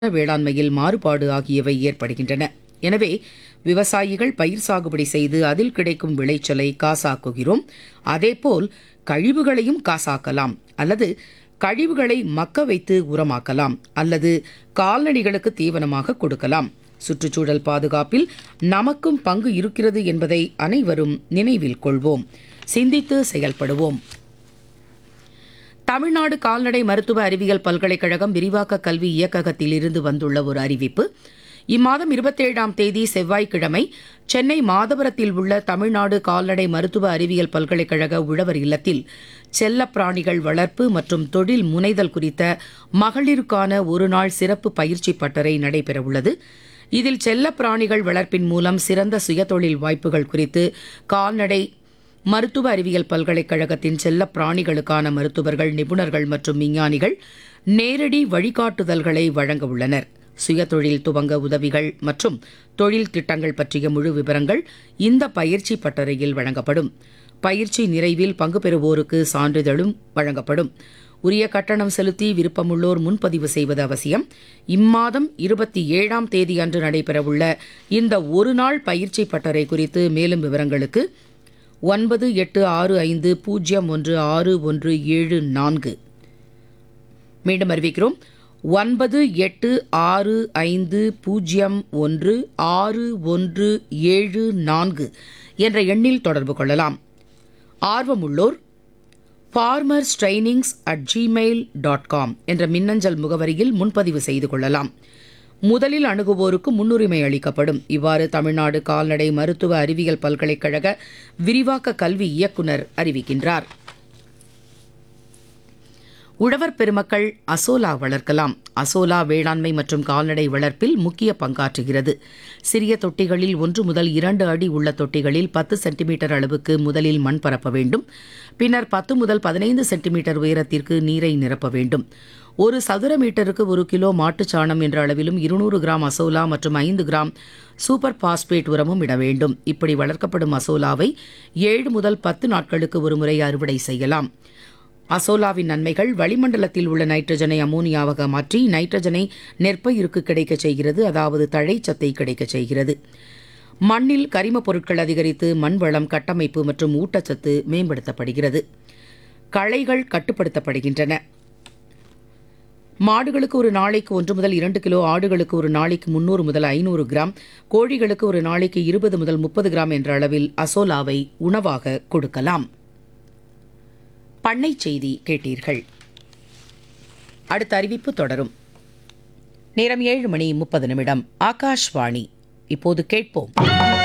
வேளாண்மையில் மாறுபாடு ஆகியவை ஏற்படுகின்றன எனவே விவசாயிகள் பயிர் சாகுபடி செய்து அதில் கிடைக்கும் விளைச்சலை காசாக்குகிறோம் அதேபோல் கழிவுகளையும் காசாக்கலாம் அல்லது கழிவுகளை மக்க வைத்து உரமாக்கலாம் அல்லது கால்நடைகளுக்கு தீவனமாக கொடுக்கலாம் சுற்றுச்சூழல் பாதுகாப்பில் நமக்கும் பங்கு இருக்கிறது என்பதை அனைவரும் நினைவில் கொள்வோம் சிந்தித்து செயல்படுவோம் தமிழ்நாடு கால்நடை மருத்துவ அறிவியல் பல்கலைக்கழகம் விரிவாக்க கல்வி இயக்ககத்தில் இருந்து வந்துள்ள ஒரு அறிவிப்பு இம்மாதம் இருபத்தேழாம் தேதி செவ்வாய்க்கிழமை சென்னை மாதவரத்தில் உள்ள தமிழ்நாடு கால்நடை மருத்துவ அறிவியல் பல்கலைக்கழக உழவர் இல்லத்தில் செல்லப் பிராணிகள் வளர்ப்பு மற்றும் தொழில் முனைதல் குறித்த மகளிருக்கான ஒருநாள் சிறப்பு பயிற்சி பட்டறை நடைபெறவுள்ளது இதில் செல்லப் பிராணிகள் வளர்ப்பின் மூலம் சிறந்த சுயதொழில் வாய்ப்புகள் குறித்து கால்நடை மருத்துவ அறிவியல் பல்கலைக்கழகத்தின் செல்லப் பிராணிகளுக்கான மருத்துவர்கள் நிபுணர்கள் மற்றும் விஞ்ஞானிகள் நேரடி வழிகாட்டுதல்களை வழங்க உள்ளனர் சுயதொழில் துவங்க உதவிகள் மற்றும் தொழில் திட்டங்கள் பற்றிய முழு விவரங்கள் இந்த பயிற்சி பட்டறையில் வழங்கப்படும் பயிற்சி நிறைவில் பங்கு பெறுவோருக்கு சான்றிதழும் வழங்கப்படும் உரிய கட்டணம் செலுத்தி விருப்பமுள்ளோர் முன்பதிவு செய்வது அவசியம் இம்மாதம் இருபத்தி ஏழாம் தேதி அன்று நடைபெறவுள்ள இந்த ஒருநாள் பயிற்சி பட்டறை குறித்து மேலும் விவரங்களுக்கு ஒன்பது எட்டு ஆறு ஐந்து பூஜ்ஜியம் ஒன்று ஆறு ஒன்று ஏழு நான்கு மீண்டும் அறிவிக்கிறோம் ஒன்பது எட்டு ஆறு ஐந்து பூஜ்ஜியம் ஒன்று ஆறு ஒன்று ஏழு நான்கு என்ற எண்ணில் தொடர்பு கொள்ளலாம் ஆர்வமுள்ளோர் farmers trainings at Gmail dot com என்ற மின்னஞ்சல் முகவரியில் முன்பதிவு செய்து கொள்ளலாம் முதலில் அணுகுவோருக்கு முன்னுரிமை அளிக்கப்படும் இவ்வாறு தமிழ்நாடு கால்நடை மருத்துவ அறிவியல் பல்கலைக்கழக விரிவாக்க கல்வி இயக்குனர் அறிவிக்கின்றார் உழவர் பெருமக்கள் அசோலா வளர்க்கலாம் அசோலா வேளாண்மை மற்றும் கால்நடை வளர்ப்பில் முக்கிய பங்காற்றுகிறது சிறிய தொட்டிகளில் ஒன்று முதல் இரண்டு அடி உள்ள தொட்டிகளில் பத்து சென்டிமீட்டர் அளவுக்கு முதலில் மண் பரப்ப வேண்டும் பின்னர் பத்து முதல் பதினைந்து சென்டிமீட்டர் உயரத்திற்கு நீரை நிரப்ப வேண்டும் ஒரு சதுர மீட்டருக்கு ஒரு கிலோ மாட்டுச் சாணம் என்ற அளவிலும் இருநூறு கிராம் அசோலா மற்றும் ஐந்து கிராம் சூப்பர் பாஸ்பேட் உரமும் இட வேண்டும் இப்படி வளர்க்கப்படும் அசோலாவை ஏழு முதல் பத்து நாட்களுக்கு ஒருமுறை அறுவடை செய்யலாம் அசோலாவின் நன்மைகள் வளிமண்டலத்தில் உள்ள நைட்ரஜனை அமோனியாவாக மாற்றி நைட்ரஜனை நெற்பயிருக்கு கிடைக்கச் செய்கிறது அதாவது தழைச்சத்தை கிடைக்கச் செய்கிறது மண்ணில் கரிமப் பொருட்கள் அதிகரித்து மண் வளம் கட்டமைப்பு மற்றும் ஊட்டச்சத்து மேம்படுத்தப்படுகிறது களைகள் கட்டுப்படுத்தப்படுகின்றன மாடுகளுக்கு ஒரு நாளைக்கு ஒன்று முதல் இரண்டு கிலோ ஆடுகளுக்கு ஒரு நாளைக்கு முன்னூறு முதல் ஐநூறு கிராம் கோழிகளுக்கு ஒரு நாளைக்கு இருபது முதல் முப்பது கிராம் என்ற அளவில் அசோலாவை உணவாக கொடுக்கலாம் பண்ணை செய்தி கேட்டீர்கள் அடுத்த அறிவிப்பு தொடரும் நேரம் ஏழு மணி முப்பது நிமிடம் ஆகாஷ்வாணி இப்போது கேட்போம்